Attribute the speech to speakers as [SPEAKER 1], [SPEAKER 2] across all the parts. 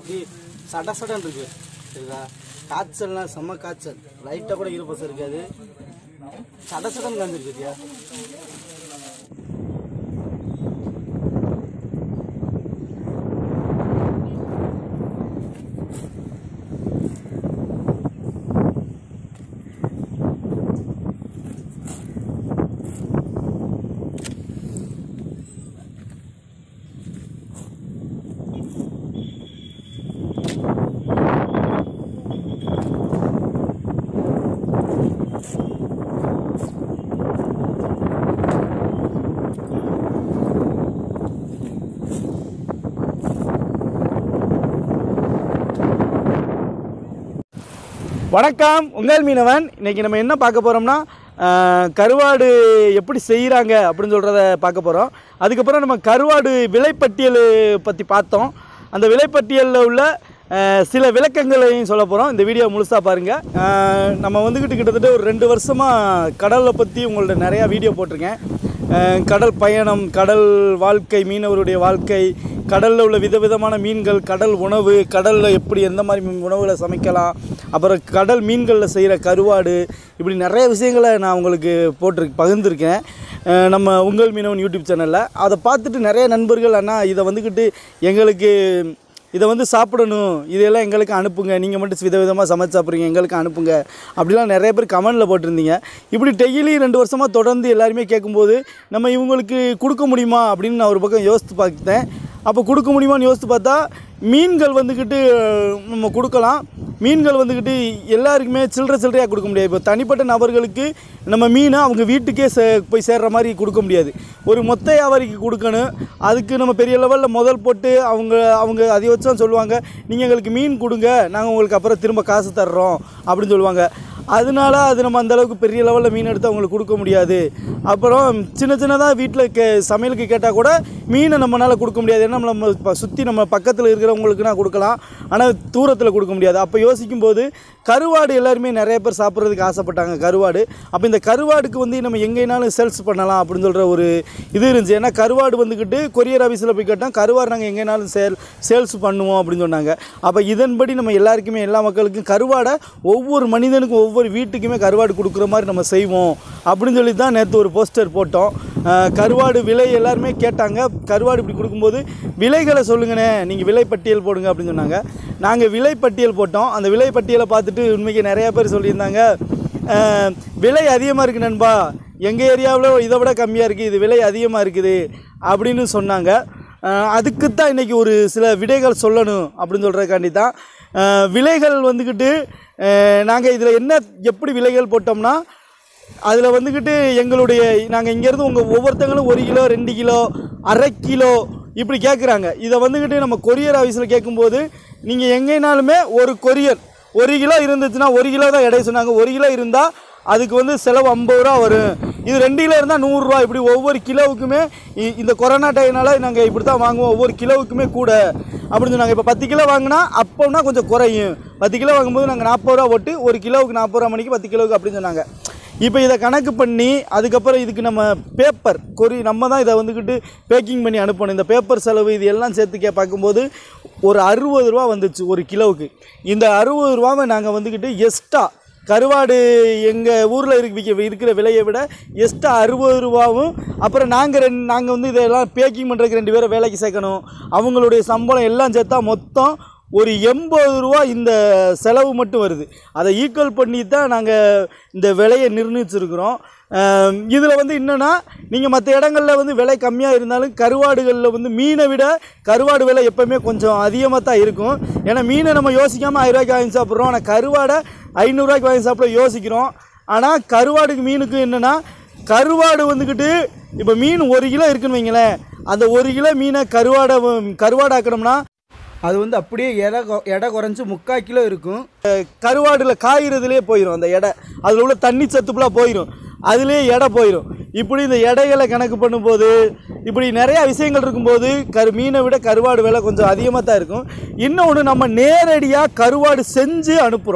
[SPEAKER 1] அப்படி சட சடன் இருக்கு சரிதா காய்ச்சல்னா செம்ம காய்ச்சல் லைட்டாக கூட ஈரப்பசம் இருக்காது சட சடன் காஞ்சிருக்குதியா வணக்கம் உங்கள் மீனவன் இன்னைக்கு நம்ம என்ன பார்க்க போகிறோம்னா கருவாடு எப்படி செய்கிறாங்க அப்படின்னு சொல்கிறத பார்க்க போகிறோம் அதுக்கப்புறம் நம்ம கருவாடு விலைப்பட்டியல் பற்றி பார்த்தோம் அந்த விலைப்பட்டியலில் உள்ள அஹ், சில விளக்கங்களையும் சொல்ல போகிறோம் இந்த வீடியோ முழுசாக பாருங்கள் நம்ம வந்துக்கிட்டு கிட்டத்தட்ட ஒரு ரெண்டு வருஷமாக கடலை பற்றி உங்கள்ட்ட நிறையா வீடியோ போட்டிருக்கேன் அஹ், கடல் பயணம் கடல் வாழ்க்கை மீனவருடைய வாழ்க்கை கடலில் உள்ள விதவிதமான மீன்கள் கடல் உணவு கடலில் எப்படி எந்த மாதிரி மீன் உணவுகளை சமைக்கலாம் அப்புறம் கடல் மீன்களில் செய்கிற கருவாடு இப்படி நிறைய விஷயங்களை நான் உங்களுக்கு போட்டிரு பகிர்ந்துருக்கேன் அஹ் நம்ம உங்கள் மீனவன் யூடியூப் சேனலில் அதை பார்த்துட்டு நிறைய நண்பர்கள் அண்ணா இதை வந்துக்கிட்டு எங்களுக்கு இதை வந்து சாப்பிடணும் இதெல்லாம் எங்களுக்கு அனுப்புங்க நீங்கள் மட்டும் விதவிதமாக சமைச்சு சாப்பிட்றீங்க எங்களுக்கு அனுப்புங்க அப்படிலாம் நிறைய பேர் கமெண்டில் போட்டிருந்தீங்க இப்படி டெய்லி ரெண்டு வருஷமாக தொடர்ந்து எல்லாருமே கேட்கும்போது நம்ம இவங்களுக்கு கொடுக்க முடியுமா அப்படின்னு நான் ஒரு பக்கம் யோசித்து பார்த்தேன் அப்போ கொடுக்க முடியுமான்னு யோசித்து பார்த்தா மீன்கள் வந்துக்கிட்டு நம்ம கொடுக்கலாம் மீன்கள் வந்துக்கிட்டு எல்லாருக்குமே சில்லறை சில்லறையாக கொடுக்க முடியாது இப்போ தனிப்பட்ட நபர்களுக்கு நம்ம மீனை அவங்க வீட்டுக்கே சே போய் சேர்ற மாதிரி கொடுக்க முடியாது ஒரு மொத்த வியாபாரிக்கு கொடுக்கணும் அதுக்கு நம்ம பெரிய லெவலில் முதல் போட்டு அவங்க அவங்க அதிகபட்சம் சொல்லுவாங்க நீங்கள் எங்களுக்கு மீன் கொடுங்க நாங்கள் உங்களுக்கு அப்புறம் திரும்ப காசு தர்றோம் அப்படின்னு சொல்லுவாங்க அதனால அது நம்ம அந்த அளவுக்கு பெரிய லெவலில் மீன் எடுத்து அவங்களுக்கு கொடுக்க முடியாது அப்புறம் சின்ன சின்னதாக வீட்டில் கே சமையலுக்கு கேட்டால் கூட மீனை நம்மளால் கொடுக்க முடியாது ஏன்னா நம்ம இப்போ சுற்றி நம்ம பக்கத்தில் இருக்கிறவங்களுக்கு நான் கொடுக்கலாம் ஆனால் தூரத்தில் கொடுக்க முடியாது அப்போ யோசிக்கும்போது கருவாடு எல்லாருமே நிறைய பேர் சாப்பிட்றதுக்கு ஆசைப்பட்டாங்க கருவாடு அப்போ இந்த கருவாடுக்கு வந்து நம்ம எங்கேனாலும் சேல்ஸ் பண்ணலாம் அப்படின்னு சொல்கிற ஒரு இது இருந்துச்சு ஏன்னா கருவாடு வந்துக்கிட்டு கொரியர் ஆஃபீஸில் போய் கேட்டோம் கருவாடு நாங்கள் எங்கேனாலும் சேல் சேல்ஸ் பண்ணுவோம் அப்படின்னு சொன்னாங்க அப்போ இதன்படி நம்ம எல்லாருக்குமே எல்லா மக்களுக்கும் கருவாடை ஒவ்வொரு மனிதனுக்கும் ஒவ்வொரு வீட்டுக்குமே கருவாடு கொடுக்குற மாதிரி நம்ம செய்வோம் அப்படின்னு சொல்லி தான் நேற்று ஒரு போஸ்டர் போட்டோம் அஹ் கருவாடு விலை எல்லாருமே கேட்டாங்க கருவாடு இப்படி கொடுக்கும்போது விலைகளை சொல்லுங்கண்ணே நீங்கள் விலை பட்டியல் போடுங்க அப்படின்னு சொன்னாங்க நாங்கள் விலை பட்டியல் போட்டோம் அந்த விலை பட்டியலை பார்த்துட்டு உண்மைக்கு நிறையா பேர் சொல்லியிருந்தாங்க அஹ் விலை அதிகமாக இருக்குது நண்பா எங்கள் ஏரியாவில் இதை விட கம்மியாக இருக்குது இது விலை அதிகமாக இருக்குது அப்படின்னு சொன்னாங்க அதுக்கு தான் இன்றைக்கி ஒரு சில விடைகள் சொல்லணும் அப்படின்னு சொல்கிறதுக்காண்டி தான் அஹ் விலைகள் வந்துக்கிட்டு நாங்கள் இதில் என்ன எப்படி விலைகள் போட்டோம்னா அதில் வந்துக்கிட்டு எங்களுடைய நாங்கள் இங்கேருந்து உங்கள் ஒவ்வொருத்தங்களும் ஒரு கிலோ ரெண்டு கிலோ அரை கிலோ இப்படி கேட்குறாங்க இதை வந்துக்கிட்டு நம்ம கொரியர் ஆஃபீஸில் கேட்கும்போது நீங்கள் எங்கேனாலுமே ஒரு கொரியர் ஒரு கிலோ இருந்துச்சுன்னா ஒரு கிலோ தான் எடை சொன்னாங்க ஒரு கிலோ இருந்தால் அதுக்கு வந்து செலவு ஐம்பது ரூபா வரும் இது ரெண்டு கிலோ இருந்தால் நூறுரூவா இப்படி ஒவ்வொரு கிலோவுக்குமே இ- இந்த கொரோனா டைம்னால நாங்கள் இப்படி தான் வாங்குவோம் ஒவ்வொரு கிலோவுக்குமே கூட அப்படின்னு சொன்னாங்க இப்போ பத்து கிலோ வாங்கினா அப்போனா கொஞ்சம் குறையும் பத்து கிலோ வாங்கும்போது நாங்கள் நாற்பது ரூபா போட்டு ஒரு கிலோவுக்கு நாற்பது ரூபா மணிக்கு பத்து கிலோவுக்கு அப்படின்னு சொன்னாங்க இப்போ இதை கணக்கு பண்ணி அதுக்கப்புறம் இதுக்கு நம்ம பேப்பர் கொரி நம்ம தான் இதை வந்துக்கிட்டு பேக்கிங் பண்ணி அனுப்பணும் இந்த பேப்பர் செலவு இது எல்லாம் சேர்த்து கே பார்க்கும்போது ஒரு அறுபது ரூபா வந்துச்சு ஒரு கிலோவுக்கு இந்த அறுபது ரூபாவை நாங்கள் வந்துக்கிட்டு எக்ஸ்ட்ரா கருவாடு எங்கள் ஊரில் இருக்க இருக்கிற விலையை விட எக்ஸ்ட்ரா அறுபது ரூபாவும் அப்புறம் நாங்கள் ரெண்டு நாங்கள் வந்து இதெல்லாம் பேக்கிங் பண்ணுறதுக்கு ரெண்டு பேரை வேலைக்கு சேர்க்கணும் அவங்களுடைய சம்பளம் எல்லாம் சேர்த்தா மொத்தம் ஒரு எண்பது ரூபா இந்த செலவு மட்டும் வருது அதை ஈக்குவல் பண்ணி தான் நாங்கள் இந்த விலையை நிர்ணயிச்சிருக்கிறோம் இதில் வந்து என்னென்னா நீங்கள் மற்ற இடங்களில் வந்து விலை கம்மியாக இருந்தாலும் கருவாடுகளில் வந்து மீனை விட கருவாடு விலை எப்போவுமே கொஞ்சம் அதிகமாக தான் இருக்கும் ஏன்னா மீனை நம்ம யோசிக்காமல் ஆயிரரூவாய்க்கு வாங்கி சாப்பிட்றோம் ஆனால் கருவாடை ஐநூறுரூவாய்க்கு வாங்கி சாப்பிட யோசிக்கிறோம் ஆனால் கருவாடுக்கு மீனுக்கு என்னென்னா கருவாடு வந்துக்கிட்டு இப்போ மீன் ஒரு கிலோ இருக்குன்னு வைங்களேன் அந்த ஒரு கிலோ மீனை கருவாடை கருவாடாக்கணும்னா அது வந்து அப்படியே எடை கொ- எடை குறைஞ்சி முக்கால் கிலோ இருக்கும் அஹ் கருவாடில் காய்கிறதுலே போயிடும் அந்த எடை அதில் உள்ள தண்ணி சத்துப்புலாம் போயிடும் அதுலேயே எடை போயிடும் இப்படி இந்த எடைகளை கணக்கு பண்ணும்போது இப்படி நிறையா விஷயங்கள் இருக்கும்போது கரு மீனை விட கருவாடு விலை கொஞ்சம் அதிகமாக தான் இருக்கும் இன்னொன்று நம்ம நேரடியாக கருவாடு செஞ்சு அனுப்புகிறோம்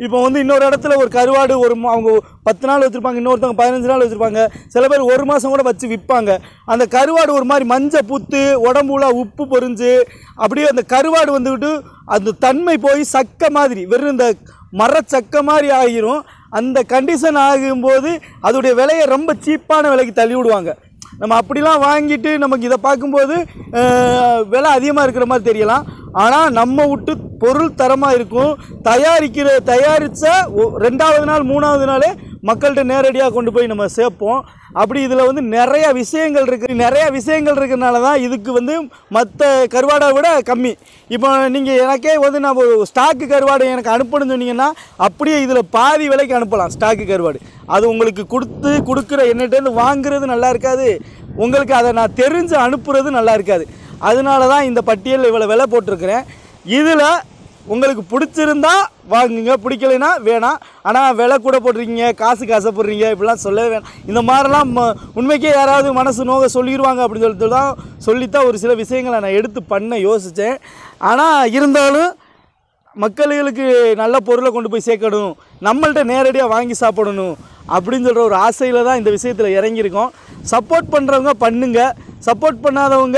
[SPEAKER 1] இப்போ வந்து இன்னொரு இடத்துல ஒரு கருவாடு ஒரு மா- அவங்க பத்து நாள் வச்சுருப்பாங்க இன்னொருத்தவங்க பதினஞ்சு நாள் வச்சுருப்பாங்க சில பேர் ஒரு மாதம் கூட வச்சு விற்பாங்க அந்த கருவாடு ஒரு மாதிரி மஞ்சள் பூத்து உடம்புல உப்பு பொரிஞ்சு அப்படியே அந்த கருவாடு வந்துக்கிட்டு அந்த தன்மை போய் சக்க மாதிரி வெறும் இந்த மரச்சக்க மாதிரி ஆகிரும் அந்த கண்டிஷன் ஆகும்போது அதோடைய விலையை ரொம்ப சீப்பான விலைக்கு தள்ளி விடுவாங்க நம்ம அப்படிலாம் வாங்கிட்டு நமக்கு இதை பார்க்கும்போது அஹ், விலை அதிகமாக இருக்கிற மாதிரி தெரியலாம் ஆனால் நம்ம விட்டு பொருள் தரமாக இருக்கும் தயாரிக்கிற தயாரித்த ரெண்டாவது நாள் மூணாவது நாளே மக்கள்கிட்ட நேரடியாக கொண்டு போய் நம்ம சேர்ப்போம் அப்படி இதில் வந்து நிறைய விஷயங்கள் இருக்குது நிறைய விஷயங்கள் இருக்கிறனால தான் இதுக்கு வந்து மற்ற கருவாடை விட கம்மி இப்போ நீங்கள் எனக்கே வந்து நான் ஒரு ஸ்டாக்கு கருவாடு எனக்கு அனுப்பணும்னு சொன்னீங்கன்னா அப்படியே இதில் பாதி விலைக்கு அனுப்பலாம் ஸ்டாக்கு கருவாடு அது உங்களுக்கு கொடுத்து கொடுக்குற என்னட்டேருந்து வாங்குறது நல்லா இருக்காது உங்களுக்கு அதை நான் தெரிஞ்சு அனுப்புறது நல்லா இருக்காது அதனால தான் இந்த பட்டியலில் இவ்வளோ விலை போட்டிருக்கிறேன் இதில் உங்களுக்கு பிடிச்சிருந்தா வாங்குங்க பிடிக்கலைன்னா வேணாம் ஆனால் விலை கூட போட்டிருக்கீங்க காசுக்கு ஆசைப்படுறீங்க இப்படிலாம் சொல்லவே வேணாம் இந்த மாதிரிலாம் ம- உண்மைக்கே யாராவது மனசு நோக சொல்லிடுவாங்க அப்படின்னு சொல்லிட்டு தான் சொல்லித்தான் ஒரு சில விஷயங்களை நான் எடுத்து பண்ண யோசித்தேன் ஆனால் இருந்தாலும் மக்களுக்கு நல்ல பொருளை கொண்டு போய் சேர்க்கணும் நம்மள்ட்ட நேரடியாக வாங்கி சாப்பிடணும் அப்படின்னு சொல்கிற ஒரு ஆசையில் தான் இந்த விஷயத்தில் இறங்கியிருக்கோம் சப்போர்ட் பண்ணுறவங்க பண்ணுங்க சப்போர்ட் பண்ணாதவங்க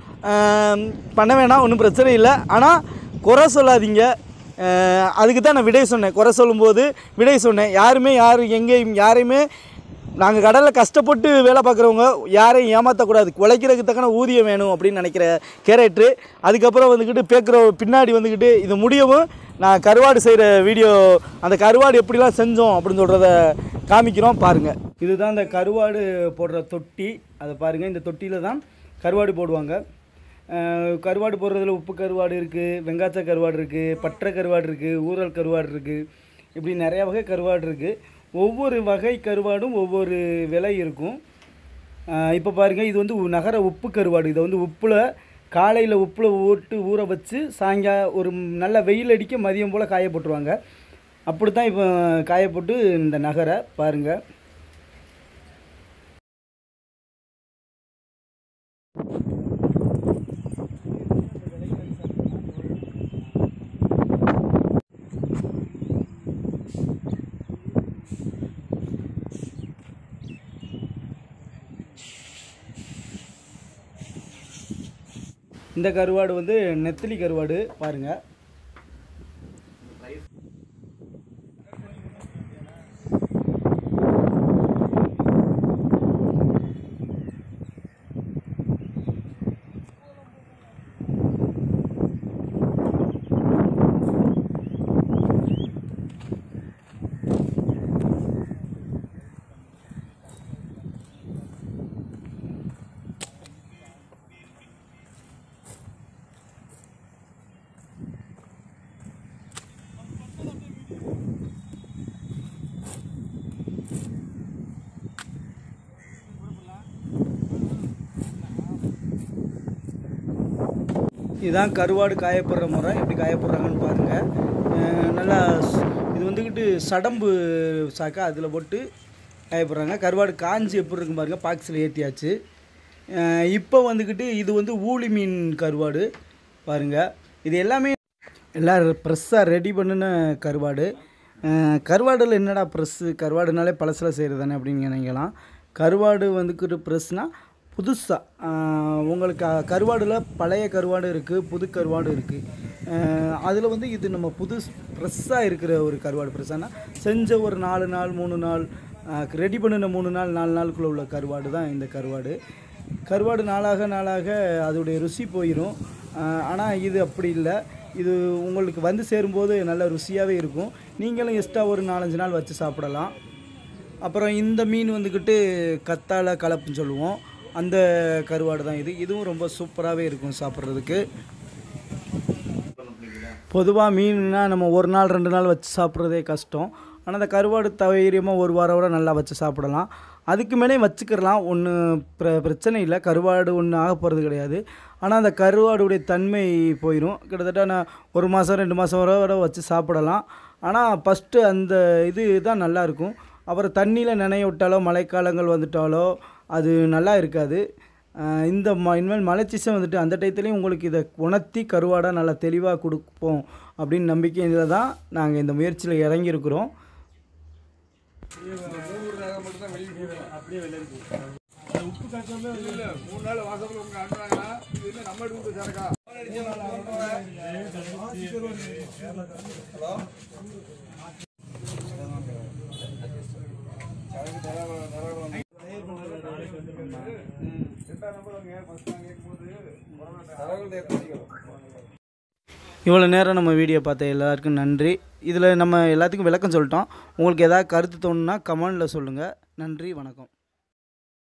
[SPEAKER 1] ஆம், பண்ண வேணாம் ஒன்றும் பிரச்சனை இல்லை ஆனால் குறை சொல்லாதீங்க அஹ், அதுக்கு தான் நான் விடை சொன்னேன் குறை சொல்லும்போது விடை சொன்னேன் யாருமே யாரும் எங்கேயும் யாரையுமே நாங்கள் கடலில் கஷ்டப்பட்டு வேலை பார்க்குறவங்க யாரையும் ஏமாற்றக்கூடாது உழைக்கிறதுக்கு தக்கன ஊதியம் வேணும் அப்படின்னு நினைக்கிற கேரக்டரு அதுக்கப்புறம் வந்துக்கிட்டு பேக்கிற பின்னாடி வந்துக்கிட்டு இது முடியவும் நான் கருவாடு செய்கிற வீடியோ அந்த கருவாடு எப்படிலாம் செஞ்சோம் அப்படின்னு சொல்கிறத காமிக்கிறோம் பாருங்கள் இதுதான் இந்த கருவாடு போடுற தொட்டி அதை பாருங்கள் இந்த தொட்டியில் தான் கருவாடு போடுவாங்க அஹ் கருவாடு போடுறதுல உப்பு கருவாடு இருக்குது வெங்காச்ச கருவாடு இருக்குது பற்ற கருவாடு இருக்குது ஊறல் கருவாடு இருக்குது இப்படி நிறையா வகை கருவாடு இருக்குது ஒவ்வொரு வகை கருவாடும் ஒவ்வொரு விலை இருக்கும் இப்போ பாருங்கள் இது வந்து உ- நகர உப்பு கருவாடு இதை வந்து உப்பில் காலையில் உப்பில் ஓட்டு ஊற வச்சு சாயங்கா ஒரு நல்ல வெயில் அடிக்க மதியம் போல் காய போட்டுருவாங்க அப்படி தான் இப்போ காய போட்டு இந்த நகரை பாருங்கள் இந்த கருவாடு வந்து நெத்திலி கருவாடு பாருங்கள் இதுதான் கருவாடு காயப்படுற முறை எப்படி காயப்படுறாங்கன்னு பாருங்கள் அஹ் நல்லா ஸ்- இது வந்துக்கிட்டு சடம்பு சாக்கா அதில் போட்டு காயப்படுறாங்க கருவாடு காஞ்சி எப்படி இருக்கும் பாருங்கள் பாக்ஸில் ஏற்றியாச்சு இப்போ வந்துக்கிட்டு இது வந்து ஊளி மீன் கருவாடு பாருங்கள் இது எல்லாமே எல்லாம் ப்ரெஸ்ஸாக ரெடி பண்ணின கருவாடு அஹ் கருவாடில் என்னடா ப்ரெஸ்ஸு கருவாடுனாலே பழசில் செய்கிறது தானே அப்படின்னு நினைக்கலாம் கருவாடு வந்துக்கிட்டு ப்ரெஸ்னால் புதுசாக உங்களுக்கு அ- கருவாடுல பழைய கருவாடு இருக்குது புது கருவாடு இருக்குது அதில் வந்து இது நம்ம புது ஃப்ரெஷ்ஷாக இருக்கிற ஒரு கருவாடு ஃப்ரெஷ்ஷானா செஞ்ச ஒரு நாலு நாள் மூணு நாள் ரெடி பண்ணின மூணு நாள் நாலு நாளுக்குள்ளே உள்ள கருவாடு தான் இந்த கருவாடு கருவாடு நாளாக நாளாக அதோடைய ருசி போயிடும் ஆனால் இது அப்படி இல்லை இது உங்களுக்கு வந்து சேரும்போது நல்ல ருசியாகவே இருக்கும் நீங்களும் எக்ஸ்ட்ரா ஒரு நாலஞ்சு நாள் வச்சு சாப்பிடலாம் அப்புறம் இந்த மீன் வந்துக்கிட்டு கத்தாழை கலப்புன்னு சொல்லுவோம் அந்த கருவாடு தான் இது இதுவும் ரொம்ப சூப்பராகவே இருக்கும் சாப்பிட்றதுக்கு பொதுவாக மீன்னா நம்ம ஒரு நாள் ரெண்டு நாள் வச்சு சாப்பிட்றதே கஷ்டம் ஆனால் அந்த கருவாடு தைரியமாக ஒரு வாரம் கூட நல்லா வச்சு சாப்பிடலாம் அதுக்கு மேலே வச்சுக்கிறலாம் ஒன்றும் பிர பிரச்சனை இல்லை கருவாடு ஒன்றும் ஆக போகிறது கிடையாது ஆனால் அந்த கருவாடுடைய தன்மை போயிடும் கிட்டத்தட்ட நான் ஒரு மாதம் ரெண்டு மாதம் வரை வரை வச்சு சாப்பிடலாம் ஆனால் ஃபஸ்ட்டு அந்த இது தான் நல்லாயிருக்கும் அப்புறம் தண்ணியில் நனைய விட்டாலோ மழைக்காலங்கள் வந்துட்டாலோ அது நல்லா இருக்காது ஆஹ் இந்த ம இனிமேல் மழை சீசன் வந்துட்டு அந்த டயத்துலையும் உங்களுக்கு இதை உணர்த்தி கருவாடாக நல்லா தெளிவாக கொடுப்போம் அப்படின்னு நம்பிக்கையில் தான் நாங்கள் இந்த முயற்சியில் இறங்கியிருக்கிறோம் இவ்வளோ நேரம் நம்ம வீடியோ பார்த்த எல்லாருக்கும் நன்றி இதில் நம்ம எல்லாத்துக்கும் விளக்கம் சொல்லிட்டோம் உங்களுக்கு ஏதாவது கருத்து தோணுன்னா கமெண்டில் சொல்லுங்கள் நன்றி வணக்கம்